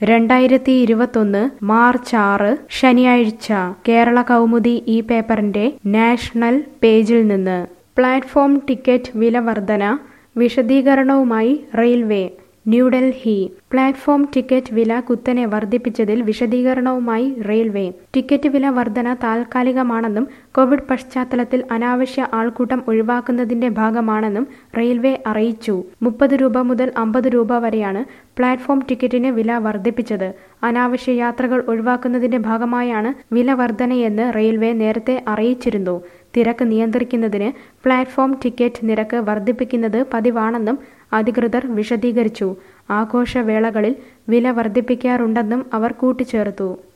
രണ്ടായിരത്തി ഇരുപത്തൊന്ന് മാർച്ച് ആറ് ശനിയാഴ്ച കേരള കൗമുദി ഈ പേപ്പറിന്റെ നാഷണൽ പേജിൽ നിന്ന് പ്ലാറ്റ്ഫോം ടിക്കറ്റ് വില വർധന വിശദീകരണവുമായി റെയിൽവേ ന്യൂഡൽഹി പ്ലാറ്റ്ഫോം ടിക്കറ്റ് വില കുത്തനെ വർദ്ധിപ്പിച്ചതിൽ വിശദീകരണവുമായി റെയിൽവേ ടിക്കറ്റ് വില വർധന താൽക്കാലികമാണെന്നും കോവിഡ് പശ്ചാത്തലത്തിൽ അനാവശ്യ ആൾക്കൂട്ടം ഒഴിവാക്കുന്നതിന്റെ ഭാഗമാണെന്നും റെയിൽവേ അറിയിച്ചു മുപ്പത് രൂപ മുതൽ അമ്പത് രൂപ വരെയാണ് പ്ലാറ്റ്ഫോം ടിക്കറ്റിന് വില വർദ്ധിപ്പിച്ചത് അനാവശ്യ യാത്രകൾ ഒഴിവാക്കുന്നതിന്റെ ഭാഗമായാണ് വില വർധനയെന്ന് റെയിൽവേ നേരത്തെ അറിയിച്ചിരുന്നു തിരക്ക് നിയന്ത്രിക്കുന്നതിന് പ്ലാറ്റ്ഫോം ടിക്കറ്റ് നിരക്ക് വർദ്ധിപ്പിക്കുന്നത് പതിവാണെന്നും അധികൃതർ വിശദീകരിച്ചു ആഘോഷവേളകളിൽ വില വർദ്ധിപ്പിക്കാറുണ്ടെന്നും അവർ കൂട്ടിച്ചേർത്തു